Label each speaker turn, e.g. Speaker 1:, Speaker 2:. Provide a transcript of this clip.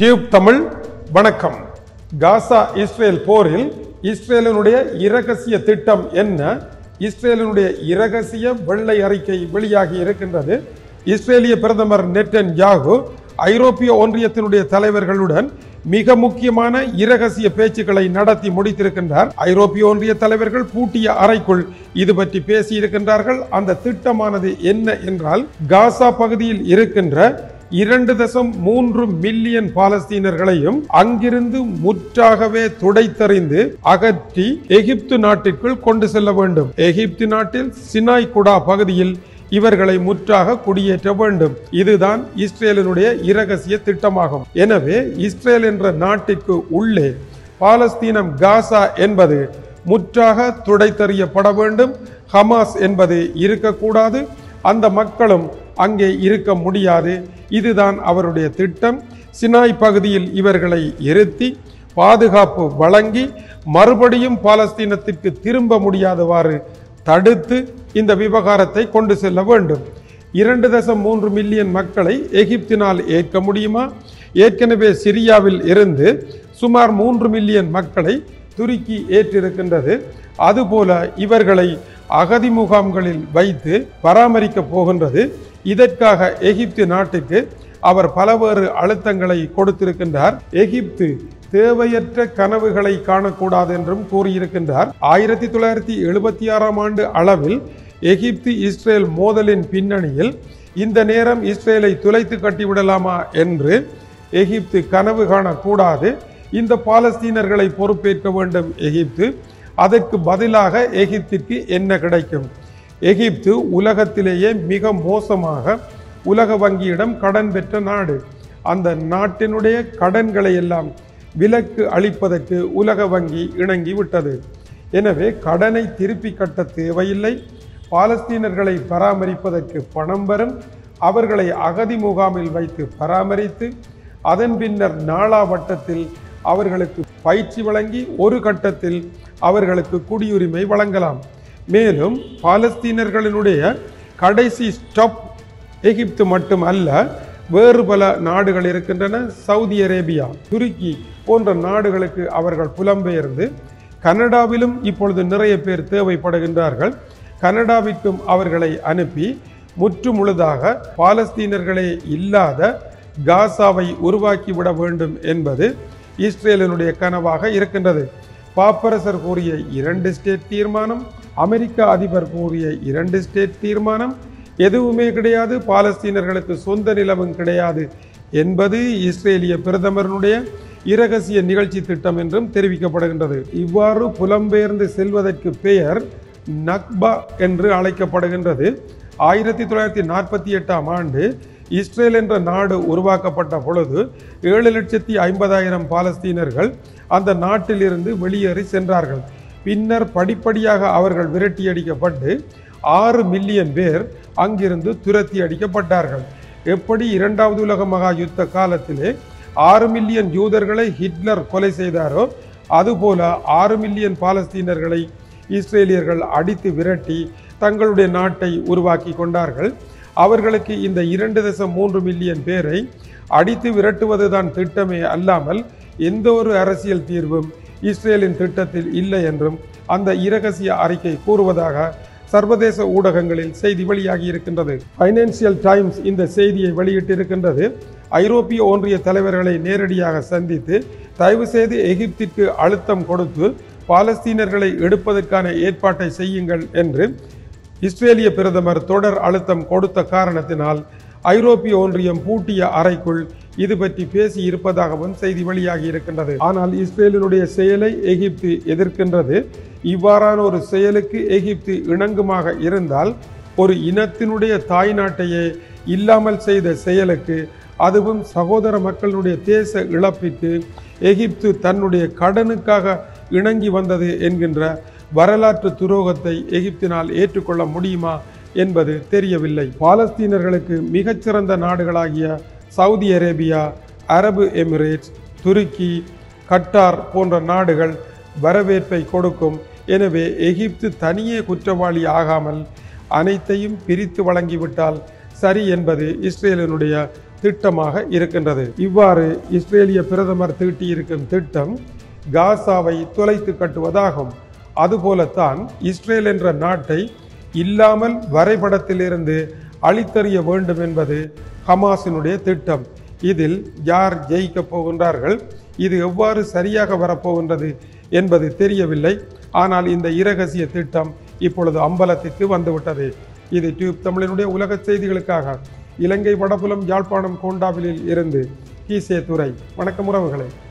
Speaker 1: tube Tamil வணக்கம் காசா Israel போரில் இஸ்ரேலினுடைய இரகசிய திட்டம் என்ன இஸ்ரேலினுடைய இரகசிய வெள்ளை அறிக்கை வெளியாகி இருக்கின்றது இஸ்ரேலிய பிரதமர் நெட்டன் யாகு ஐரோப்பிய ஒன்றியத்தினுடைய தலைவர்களுடன் மிக முக்கியமான இரகசிய பேச்சுக்களை நடத்தி முடித்திருக்கின்றார் ஐரோப்பிய ஒன்றிய தலைவர்கள் பூட்டிய அறைக்குள் இது பற்றி பேசியிருக்கின்றார்கள் அந்த திட்டமானது என்ன என்றால் காசா பகுதியில் இருக்கின்ற இரண்டு தசம் மூன்று மில்லியன் பாலஸ்தீனர்களையும் அங்கிருந்து முற்றாகவே துடைத்தறிந்து அகற்றி எகிப்து நாட்டிற்குள் கொண்டு செல்ல வேண்டும் எகிப்து நாட்டில் சினாய் குடா பகுதியில் இவர்களை முற்றாக குடியேற்ற வேண்டும் இதுதான் இஸ்ரேலினுடைய இரகசிய திட்டமாகும் எனவே இஸ்ரேல் என்ற நாட்டிற்கு உள்ளே பாலஸ்தீனம் காசா என்பது முற்றாக துடைத்தறியப்பட வேண்டும் ஹமாஸ் என்பது இருக்கக்கூடாது அந்த மக்களும் அங்கே இருக்க முடியாது இதுதான் அவருடைய திட்டம் சினாய் பகுதியில் இவர்களை இருத்தி பாதுகாப்பு வழங்கி மறுபடியும் பாலஸ்தீனத்திற்கு திரும்ப முடியாதவாறு தடுத்து இந்த விவகாரத்தை கொண்டு செல்ல வேண்டும் இரண்டு தசம் மூன்று மில்லியன் மக்களை எகிப்தினால் ஏற்க முடியுமா ஏற்கனவே சிரியாவில் இருந்து சுமார் மூன்று மில்லியன் மக்களை துருக்கி ஏற்றிருக்கின்றது அதுபோல இவர்களை அகதி முகாம்களில் வைத்து பராமரிக்க போகின்றது இதற்காக எகிப்து நாட்டுக்கு அவர் பலவேறு அழுத்தங்களை கொடுத்திருக்கின்றார் எகிப்து தேவையற்ற கனவுகளை காணக்கூடாது என்றும் கூறியிருக்கின்றார் ஆயிரத்தி தொள்ளாயிரத்தி எழுபத்தி ஆறாம் ஆண்டு அளவில் எகிப்து இஸ்ரேல் மோதலின் பின்னணியில் இந்த நேரம் இஸ்ரேலை துளைத்து கட்டிவிடலாமா என்று எகிப்து கனவு காணக்கூடாது இந்த பாலஸ்தீனர்களை பொறுப்பேற்க வேண்டும் எகிப்து அதற்கு பதிலாக எகிப்திற்கு என்ன கிடைக்கும் எகிப்து உலகத்திலேயே மிக மோசமாக உலக வங்கியிடம் கடன் பெற்ற நாடு அந்த நாட்டினுடைய கடன்களை எல்லாம் விலக்கு அளிப்பதற்கு உலக வங்கி இணங்கி விட்டது எனவே கடனை திருப்பி கட்ட தேவையில்லை பாலஸ்தீனர்களை பராமரிப்பதற்கு பணம் வரும் அவர்களை அகதி முகாமில் வைத்து பராமரித்து அதன் பின்னர் நாளா வட்டத்தில் அவர்களுக்கு பயிற்சி வழங்கி ஒரு கட்டத்தில் அவர்களுக்கு குடியுரிமை வழங்கலாம் மேலும் பாலஸ்தீனர்களினுடைய கடைசி ஸ்டாப் எகிப்து மட்டும் அல்ல வேறு பல நாடுகள் இருக்கின்றன சவுதி அரேபியா துருக்கி போன்ற நாடுகளுக்கு அவர்கள் புலம்பெயர்ந்து கனடாவிலும் இப்பொழுது நிறைய பேர் தேவைப்படுகின்றார்கள் கனடாவிற்கும் அவர்களை அனுப்பி முற்று முழுதாக பாலஸ்தீனர்களே இல்லாத காசாவை உருவாக்கிவிட வேண்டும் என்பது இஸ்ரேலினுடைய கனவாக இருக்கின்றது பாப்பரசர் கூறிய இரண்டு ஸ்டேட் தீர்மானம் அமெரிக்க அதிபர் கூறிய இரண்டு ஸ்டேட் தீர்மானம் எதுவுமே கிடையாது பாலஸ்தீனர்களுக்கு சொந்த நிலமும் கிடையாது என்பது இஸ்ரேலிய பிரதமருடைய இரகசிய நிகழ்ச்சி திட்டம் என்றும் தெரிவிக்கப்படுகின்றது இவ்வாறு புலம்பெயர்ந்து செல்வதற்கு பெயர் நக்பா என்று அழைக்கப்படுகின்றது ஆயிரத்தி தொள்ளாயிரத்தி நாற்பத்தி எட்டாம் ஆண்டு இஸ்ரேல் என்ற நாடு உருவாக்கப்பட்ட பொழுது ஏழு லட்சத்தி ஐம்பதாயிரம் பாலஸ்தீனர்கள் அந்த நாட்டிலிருந்து வெளியேறி சென்றார்கள் பின்னர் படிப்படியாக அவர்கள் விரட்டி அடிக்கப்பட்டு ஆறு மில்லியன் பேர் அங்கிருந்து துரத்தி அடிக்கப்பட்டார்கள் எப்படி இரண்டாவது உலக மகா யுத்த காலத்திலே ஆறு மில்லியன் யூதர்களை ஹிட்லர் கொலை செய்தாரோ அதுபோல ஆறு மில்லியன் பாலஸ்தீனர்களை இஸ்ரேலியர்கள் அடித்து விரட்டி தங்களுடைய நாட்டை உருவாக்கி கொண்டார்கள் அவர்களுக்கு இந்த இரண்டு தசம் மூன்று மில்லியன் பேரை அடித்து விரட்டுவதுதான் திட்டமே அல்லாமல் எந்த ஒரு அரசியல் தீர்வும் இஸ்ரேலின் திட்டத்தில் இல்லை என்றும் அந்த இரகசிய அறிக்கை கூறுவதாக சர்வதேச ஊடகங்களில் செய்தி வெளியாகி இருக்கின்றது பைனான்சியல் டைம்ஸ் இந்த செய்தியை வெளியிட்டிருக்கின்றது ஐரோப்பிய ஒன்றிய தலைவர்களை நேரடியாக சந்தித்து தயவு செய்து எகிப்திற்கு அழுத்தம் கொடுத்து பாலஸ்தீனர்களை எடுப்பதற்கான ஏற்பாட்டை செய்யுங்கள் என்று இஸ்ரேலிய பிரதமர் தொடர் அழுத்தம் கொடுத்த காரணத்தினால் ஐரோப்பிய ஒன்றியம் பூட்டிய அறைக்குள் இது பற்றி பேசி இருப்பதாகவும் செய்தி வெளியாகி இருக்கின்றது ஆனால் இஸ்ரேலினுடைய செயலை எகிப்து எதிர்க்கின்றது இவ்வாறான ஒரு செயலுக்கு எகிப்து இணங்குமாக இருந்தால் ஒரு இனத்தினுடைய தாய் நாட்டையே இல்லாமல் செய்த செயலுக்கு அதுவும் சகோதர மக்களுடைய தேச இழப்பிற்கு எகிப்து தன்னுடைய கடனுக்காக இணங்கி வந்தது என்கின்ற வரலாற்று துரோகத்தை எகிப்தினால் ஏற்றுக்கொள்ள முடியுமா என்பது தெரியவில்லை பாலஸ்தீனர்களுக்கு மிகச்சிறந்த நாடுகளாகிய சவுதி அரேபியா அரபு எமிரேட்ஸ் துருக்கி கட்டார் போன்ற நாடுகள் வரவேற்பை கொடுக்கும் எனவே எகிப்து தனியே குற்றவாளி ஆகாமல் அனைத்தையும் பிரித்து வழங்கிவிட்டால் சரி என்பது இஸ்ரேலினுடைய திட்டமாக இருக்கின்றது இவ்வாறு இஸ்ரேலிய பிரதமர் தீட்டியிருக்கும் திட்டம் காசாவை தொலைத்து கட்டுவதாகும் அதுபோலத்தான் இஸ்ரேல் என்ற நாட்டை இல்லாமல் வரைபடத்திலிருந்து அழித்தறிய வேண்டும் என்பது ஹமாஸினுடைய திட்டம் இதில் யார் ஜெயிக்கப் போகின்றார்கள் இது எவ்வாறு சரியாக வரப்போகின்றது என்பது தெரியவில்லை ஆனால் இந்த இரகசிய திட்டம் இப்பொழுது அம்பலத்திற்கு வந்துவிட்டது இது டியூப் தமிழினுடைய உலக செய்திகளுக்காக இலங்கை வடபுலம் யாழ்ப்பாணம் கோண்டாவிலில் இருந்து கீசே துறை வணக்கம் உறவுகளே